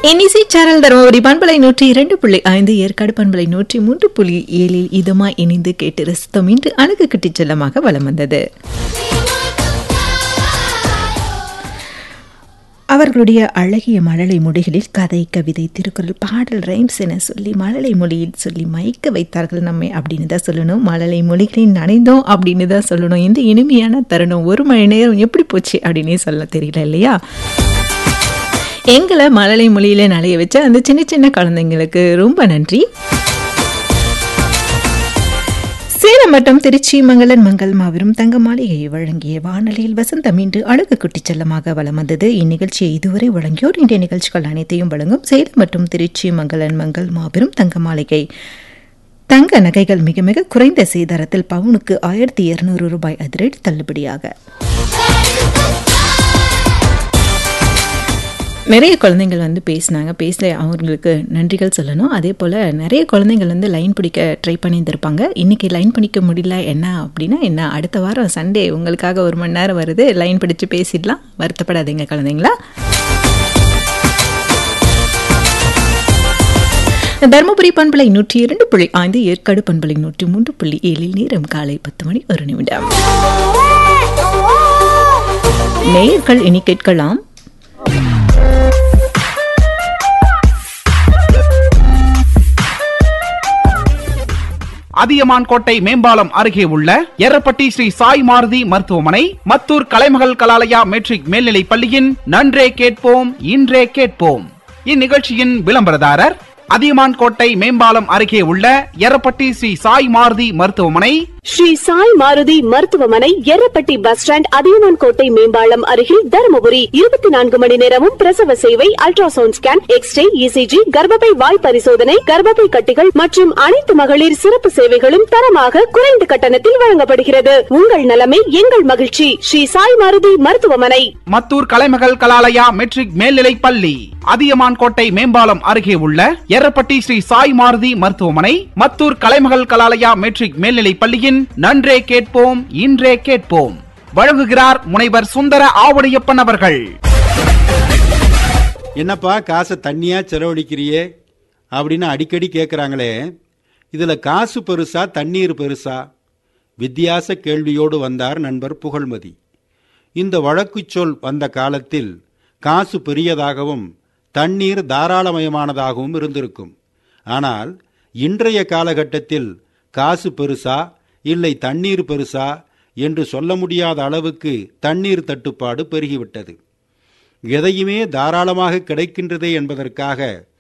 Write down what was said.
NEC channel Dharmapuri பண்பலை நூற்றி இரண்டு புள்ளி ஐந்து ஏற்காடு பண்பலை நூற்றி மூன்று புள்ளி ஏழில் இதமா இணைந்து கேட்டு ரசித்தோம் இன்று அழகு கட்டிச் செல்லமாக வலம் வந்தது அவர்களுடைய அழகிய மழலை மொழிகளில் கதை கவிதை திருக்குறள் பாடல் ரைம்ஸ் என சொல்லி மழலை மொழியில் சொல்லி மயக்க வைத்தார்கள் நம்மை அப்படின்னு தான் சொல்லணும் மழலை மொழிகளில் நனைந்தோம் அப்படின்னு தான் சொல்லணும் இந்த இனிமையான தருணம் ஒரு மணி நேரம் எப்படி போச்சு அப்படின்னே சொல்ல தெரியல இல்லையா எங்களை மழலை மொழியில நனைய வச்ச அந்த சின்ன சின்ன குழந்தைங்களுக்கு ரொம்ப நன்றி சேலம் மற்றும் திருச்சி மங்களன் மங்கள் மாபெரும் தங்க மாளிகையை வழங்கிய வானொலியில் வசந்தம் இன்று அழகு குட்டிச் செல்லமாக வலம் வந்தது இந்நிகழ்ச்சியை இதுவரை வழங்கியோர் இன்றைய நிகழ்ச்சிகள் அனைத்தையும் வழங்கும் சேலம் மற்றும் திருச்சி மங்களன் மங்கள் மாபெரும் தங்க மாளிகை தங்க நகைகள் மிக மிக குறைந்த சேதாரத்தில் பவுனுக்கு ஆயிரத்தி இருநூறு ரூபாய் அதிரடி தள்ளுபடியாக நிறைய குழந்தைங்கள் வந்து பேசினாங்க பேச அவங்களுக்கு நன்றிகள் சொல்லணும் அதே போல் நிறைய குழந்தைங்கள் வந்து லைன் பிடிக்க ட்ரை பண்ணியிருந்திருப்பாங்க இன்றைக்கி லைன் பிடிக்க முடியல என்ன அப்படின்னா என்ன அடுத்த வாரம் சண்டே உங்களுக்காக ஒரு மணி நேரம் வருது லைன் பிடிச்சு பேசிடலாம் வருத்தப்படாதீங்க குழந்தைங்களா தருமபுரி பண்பலை நூற்றி இரண்டு புள்ளி ஐந்து ஏற்காடு பண்பலை நூற்றி மூன்று புள்ளி ஏழில் நேரம் காலை பத்து மணி ஒரு நிமிடம் நேயர்கள் இனி கேட்கலாம் அதியமான் கோட்டை மேம்பாலம் அருகே உள்ள எரப்பட்டி ஸ்ரீ சாய் மாருதி மருத்துவமனை மத்தூர் கலைமகள் கலாலயா மெட்ரிக் மேல்நிலைப் பள்ளியின் நன்றே கேட்போம் இன்றே கேட்போம் இந்நிகழ்ச்சியின் விளம்பரதாரர் அதியமான் கோட்டை மேம்பாலம் அருகே உள்ள எரப்பட்டி ஸ்ரீ சாய் மாருதி மருத்துவமனை ஸ்ரீ சாய் மாருதி மருத்துவமனை எர்ரப்பட்டி பஸ் ஸ்டாண்ட் அதியமான் கோட்டை மேம்பாலம் அருகில் தருமபுரி இருபத்தி நான்கு மணி நேரமும் பிரசவ சேவை அல்ட்ராசவுண்ட் ஸ்கேன் எக்ஸ்ரே இசிஜி கர்ப்பப்பை வாய் பரிசோதனை கர்ப்பப்பை கட்டிகள் மற்றும் அனைத்து மகளிர் சிறப்பு சேவைகளும் தரமாக குறைந்த கட்டணத்தில் வழங்கப்படுகிறது உங்கள் நலமே எங்கள் மகிழ்ச்சி ஸ்ரீ சாய் மாருதி மருத்துவமனை மத்தூர் கலைமகள் கலாலயா மெட்ரிக் மேல்நிலைப் பள்ளி அதியமான் கோட்டை மேம்பாலம் அருகே உள்ள எரப்பட்டி ஸ்ரீ சாய் மாருதி மருத்துவமனை மத்தூர் கலைமகள் கலாலயா மெட்ரிக் மேல்நிலைப் பள்ளியின் நன்றே கேட்போம் இன்றே கேட்போம் வழங்குகிறார் முனைவர் சுந்தர ஆவுடையப்பன் அவர்கள் என்னப்பா காசை தண்ணியா செலவழிக்கிறியே அப்படின்னு அடிக்கடி கேட்குறாங்களே இதில் காசு பெருசா தண்ணீர் பெருசா வித்தியாச கேள்வியோடு வந்தார் நண்பர் புகழ்மதி இந்த வழக்குச் சொல் வந்த காலத்தில் காசு பெரியதாகவும் தண்ணீர் தாராளமயமானதாகவும் இருந்திருக்கும் ஆனால் இன்றைய காலகட்டத்தில் காசு பெருசா இல்லை தண்ணீர் பெருசா என்று சொல்ல முடியாத அளவுக்கு தண்ணீர் தட்டுப்பாடு பெருகிவிட்டது எதையுமே தாராளமாக கிடைக்கின்றதே என்பதற்காக